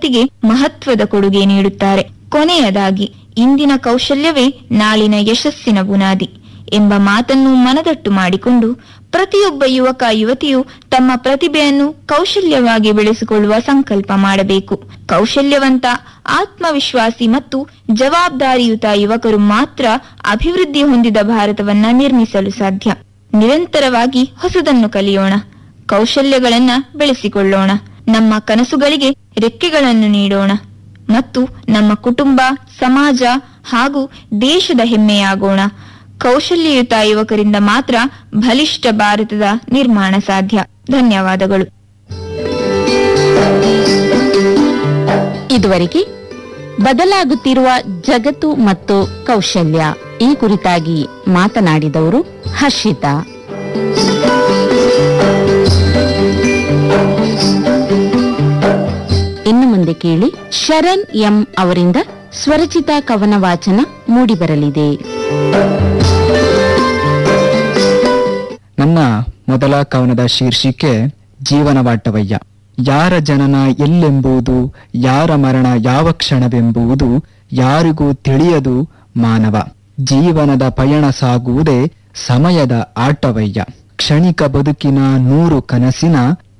ಪ್ರಗತಿಗೆ ಮಹತ್ವದ ಕೊಡುಗೆ ನೀಡುತ್ತಾರೆ ಕೊನೆಯದಾಗಿ ಇಂದಿನ ಕೌಶಲ್ಯವೇ ನಾಳಿನ ಯಶಸ್ಸಿನ ಬುನಾದಿ ಎಂಬ ಮಾತನ್ನು ಮನದಟ್ಟು ಮಾಡಿಕೊಂಡು ಪ್ರತಿಯೊಬ್ಬ ಯುವಕ ಯುವತಿಯು ತಮ್ಮ ಪ್ರತಿಭೆಯನ್ನು ಕೌಶಲ್ಯವಾಗಿ ಬೆಳೆಸಿಕೊಳ್ಳುವ ಸಂಕಲ್ಪ ಮಾಡಬೇಕು ಕೌಶಲ್ಯವಂತ ಆತ್ಮವಿಶ್ವಾಸಿ ಮತ್ತು ಜವಾಬ್ದಾರಿಯುತ ಯುವಕರು ಮಾತ್ರ ಅಭಿವೃದ್ಧಿ ಹೊಂದಿದ ಭಾರತವನ್ನ ನಿರ್ಮಿಸಲು ಸಾಧ್ಯ ನಿರಂತರವಾಗಿ ಹೊಸದನ್ನು ಕಲಿಯೋಣ ಕೌಶಲ್ಯಗಳನ್ನ ಬೆಳೆಸಿಕೊಳ್ಳೋಣ ನಮ್ಮ ಕನಸುಗಳಿಗೆ ರೆಕ್ಕೆಗಳನ್ನು ನೀಡೋಣ ಮತ್ತು ನಮ್ಮ ಕುಟುಂಬ ಸಮಾಜ ಹಾಗೂ ದೇಶದ ಹೆಮ್ಮೆಯಾಗೋಣ ಕೌಶಲ್ಯಯುತ ಯುವಕರಿಂದ ಮಾತ್ರ ಬಲಿಷ್ಠ ಭಾರತದ ನಿರ್ಮಾಣ ಸಾಧ್ಯ ಧನ್ಯವಾದಗಳು ಇದುವರೆಗೆ ಬದಲಾಗುತ್ತಿರುವ ಜಗತ್ತು ಮತ್ತು ಕೌಶಲ್ಯ ಈ ಕುರಿತಾಗಿ ಮಾತನಾಡಿದವರು ಹರ್ಷಿತಾ ಇನ್ನು ಮುಂದೆ ಕೇಳಿ ಶರಣ್ ಎಂ ಅವರಿಂದ ಸ್ವರಚಿತ ಕವನ ವಾಚನ ಮೂಡಿಬರಲಿದೆ ನನ್ನ ಮೊದಲ ಕವನದ ಶೀರ್ಷಿಕೆ ಜೀವನವಾಟವಯ್ಯ ಯಾರ ಜನನ ಎಲ್ಲೆಂಬುದು ಯಾರ ಮರಣ ಯಾವ ಕ್ಷಣವೆಂಬುದು ಯಾರಿಗೂ ತಿಳಿಯದು ಮಾನವ ಜೀವನದ ಪಯಣ ಸಾಗುವುದೇ ಸಮಯದ ಆಟವಯ್ಯ ಕ್ಷಣಿಕ ಬದುಕಿನ ನೂರು ಕನಸಿನ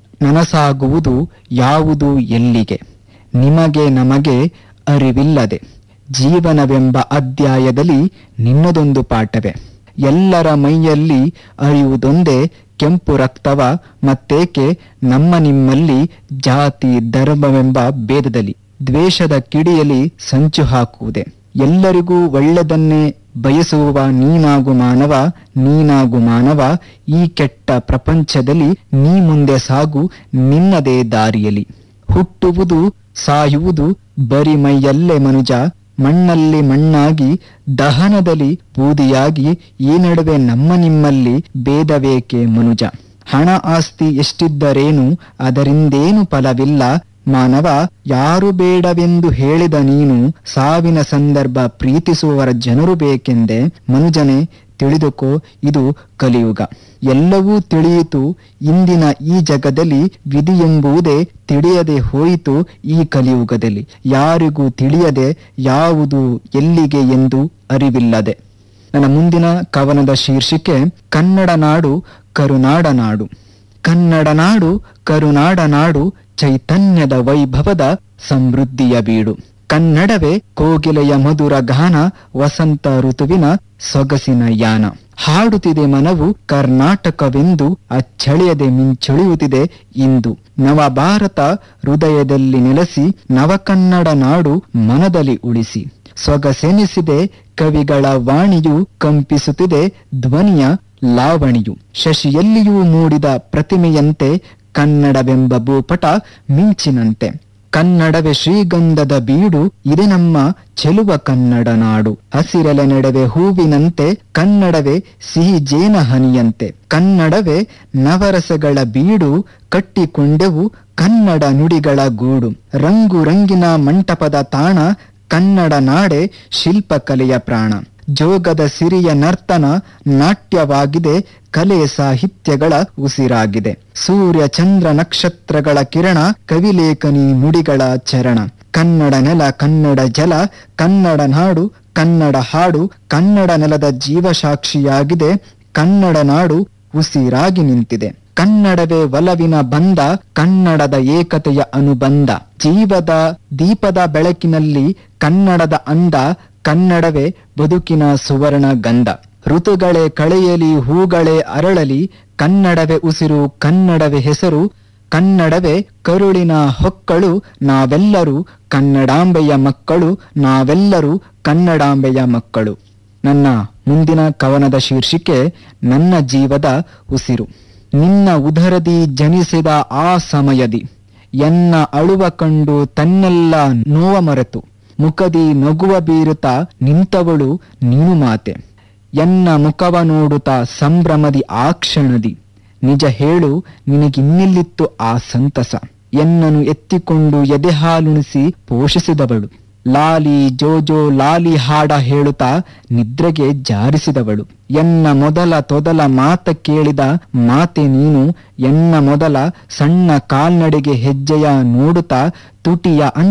ನನಸಾಗುವುದು ಯಾವುದು ಎಲ್ಲಿಗೆ ನಿಮಗೆ ನಮಗೆ ಅರಿವಿಲ್ಲದೆ ಜೀವನವೆಂಬ ಅಧ್ಯಾಯದಲ್ಲಿ ನಿನ್ನದೊಂದು ಪಾಠವೇ ಎಲ್ಲರ ಮೈಯಲ್ಲಿ ಅರಿಯುವುದೊಂದೇ ಕೆಂಪು ರಕ್ತವ ಮತ್ತೇಕೆ ನಮ್ಮ ನಿಮ್ಮಲ್ಲಿ ಜಾತಿ ಧರ್ಮವೆಂಬ ಭೇದದಲ್ಲಿ ದ್ವೇಷದ ಕಿಡಿಯಲ್ಲಿ ಸಂಚು ಹಾಕುವುದೇ ಎಲ್ಲರಿಗೂ ಒಳ್ಳೆದನ್ನೇ ಬಯಸುವ ನೀನಾಗು ಮಾನವ ನೀನಾಗು ಮಾನವ ಈ ಕೆಟ್ಟ ಪ್ರಪಂಚದಲ್ಲಿ ನೀ ಮುಂದೆ ಸಾಗು ನಿನ್ನದೇ ದಾರಿಯಲ್ಲಿ ಹುಟ್ಟುವುದು ಸಾಯುವುದು ಬರಿ ಮೈಯಲ್ಲೇ ಮನುಜ ಮಣ್ಣಲ್ಲಿ ಮಣ್ಣಾಗಿ ದಹನದಲ್ಲಿ ಬೂದಿಯಾಗಿ ಈ ನಡುವೆ ನಮ್ಮ ನಿಮ್ಮಲ್ಲಿ ಭೇದವೇಕೆ ಮನುಜ ಹಣ ಆಸ್ತಿ ಎಷ್ಟಿದ್ದರೇನು ಅದರಿಂದೇನು ಫಲವಿಲ್ಲ ಮಾನವ ಯಾರು ಬೇಡವೆಂದು ಹೇಳಿದ ನೀನು ಸಾವಿನ ಸಂದರ್ಭ ಪ್ರೀತಿಸುವವರ ಜನರು ಬೇಕೆಂದೆ ಮನುಜನೇ ತಿಳಿದುಕೋ ಇದು ಕಲಿಯುಗ ಎಲ್ಲವೂ ತಿಳಿಯಿತು ಇಂದಿನ ಈ ಜಗದಲ್ಲಿ ವಿಧಿ ಎಂಬುದೇ ತಿಳಿಯದೆ ಹೋಯಿತು ಈ ಕಲಿಯುಗದಲ್ಲಿ ಯಾರಿಗೂ ತಿಳಿಯದೆ ಯಾವುದು ಎಲ್ಲಿಗೆ ಎಂದು ಅರಿವಿಲ್ಲದೆ ನನ್ನ ಮುಂದಿನ ಕವನದ ಶೀರ್ಷಿಕೆ ಕನ್ನಡ ನಾಡು ಕರುನಾಡ ನಾಡು ಕನ್ನಡ ನಾಡು ಕರುನಾಡ ನಾಡು ಚೈತನ್ಯದ ವೈಭವದ ಸಮೃದ್ಧಿಯ ಬೀಡು ಕನ್ನಡವೇ ಕೋಗಿಲೆಯ ಮಧುರ ಗಾನ ವಸಂತ ಋತುವಿನ ಸೊಗಸಿನ ಯಾನ ಹಾಡುತ್ತಿದೆ ಮನವು ಕರ್ನಾಟಕವೆಂದು ಅಚ್ಚಳಿಯದೆ ಮಿಂಚೊಳಿಯುತ್ತಿದೆ ಇಂದು ನವ ಭಾರತ ಹೃದಯದಲ್ಲಿ ನೆಲೆಸಿ ನವಕನ್ನಡ ನಾಡು ಮನದಲ್ಲಿ ಉಳಿಸಿ ಸೊಗಸೆನಿಸಿದೆ ಕವಿಗಳ ವಾಣಿಯು ಕಂಪಿಸುತ್ತಿದೆ ಧ್ವನಿಯ ಲಾವಣಿಯು ಶಶಿಯಲ್ಲಿಯೂ ಮೂಡಿದ ಪ್ರತಿಮೆಯಂತೆ ಕನ್ನಡವೆಂಬ ಭೂಪಟ ಮಿಂಚಿನಂತೆ ಕನ್ನಡವೇ ಶ್ರೀಗಂಧದ ಬೀಡು ಇದೆ ನಮ್ಮ ಚೆಲುವ ಕನ್ನಡ ನಾಡು ಹಸಿರೆಲೆ ನೆಡವೆ ಹೂವಿನಂತೆ ಕನ್ನಡವೇ ಸಿಹಿ ಜೇನ ಹನಿಯಂತೆ ಕನ್ನಡವೇ ನವರಸಗಳ ಬೀಡು ಕಟ್ಟಿಕೊಂಡೆವು ಕನ್ನಡ ನುಡಿಗಳ ಗೂಡು ರಂಗು ರಂಗಿನ ಮಂಟಪದ ತಾಣ ಕನ್ನಡ ನಾಡೆ ಶಿಲ್ಪಕಲೆಯ ಪ್ರಾಣ ಜೋಗದ ಸಿರಿಯ ನರ್ತನ ನಾಟ್ಯವಾಗಿದೆ ಕಲೆ ಸಾಹಿತ್ಯಗಳ ಉಸಿರಾಗಿದೆ ಸೂರ್ಯ ಚಂದ್ರ ನಕ್ಷತ್ರಗಳ ಕಿರಣ ಕವಿಲೇಖನಿ ನುಡಿಗಳ ಚರಣ ಕನ್ನಡ ನೆಲ ಕನ್ನಡ ಜಲ ಕನ್ನಡ ನಾಡು ಕನ್ನಡ ಹಾಡು ಕನ್ನಡ ನೆಲದ ಜೀವಸಾಕ್ಷಿಯಾಗಿದೆ ಕನ್ನಡ ನಾಡು ಉಸಿರಾಗಿ ನಿಂತಿದೆ ಕನ್ನಡವೇ ಒಲವಿನ ಬಂಧ ಕನ್ನಡದ ಏಕತೆಯ ಅನುಬಂಧ ಜೀವದ ದೀಪದ ಬೆಳಕಿನಲ್ಲಿ ಕನ್ನಡದ ಅಂದ ಕನ್ನಡವೇ ಬದುಕಿನ ಸುವರ್ಣ ಗಂಧ ಋತುಗಳೇ ಕಳೆಯಲಿ ಹೂಗಳೇ ಅರಳಲಿ ಕನ್ನಡವೇ ಉಸಿರು ಕನ್ನಡವೇ ಹೆಸರು ಕನ್ನಡವೇ ಕರುಳಿನ ಹೊಕ್ಕಳು ನಾವೆಲ್ಲರೂ ಕನ್ನಡಾಂಬೆಯ ಮಕ್ಕಳು ನಾವೆಲ್ಲರೂ ಕನ್ನಡಾಂಬೆಯ ಮಕ್ಕಳು ನನ್ನ ಮುಂದಿನ ಕವನದ ಶೀರ್ಷಿಕೆ ನನ್ನ ಜೀವದ ಉಸಿರು ನಿನ್ನ ಉದರದಿ ಜನಿಸಿದ ಆ ಸಮಯದಿ ಎನ್ನ ಅಳುವ ಕಂಡು ತನ್ನೆಲ್ಲ ನೋವ ಮರೆತು ಮುಖದಿ ನಗುವ ಬೀರುತ್ತಾ ನಿಂತವಳು ನೀನು ಮಾತೆ ಎನ್ನ ಮುಖವ ನೋಡುತ್ತಾ ಸಂಭ್ರಮದಿ ಆ ಕ್ಷಣದಿ ನಿಜ ಹೇಳು ನಿನಗಿನ್ನೆಲ್ಲಿತ್ತು ಆ ಸಂತಸ ಎನ್ನನು ಎತ್ತಿಕೊಂಡು ಎದೆ ಹಾಲುಣಿಸಿ ಪೋಷಿಸಿದವಳು ಲಾಲಿ ಜೋಜೋ ಲಾಲಿ ಹಾಡ ಹೇಳುತ್ತಾ ನಿದ್ರೆಗೆ ಜಾರಿಸಿದವಳು ಎನ್ನ ಮೊದಲ ತೊದಲ ಮಾತ ಕೇಳಿದ ಮಾತೆ ನೀನು ಎನ್ನ ಮೊದಲ ಸಣ್ಣ ಕಾಲ್ನಡೆಗೆ ಹೆಜ್ಜೆಯ ನೋಡುತ್ತಾ ತುಟಿಯ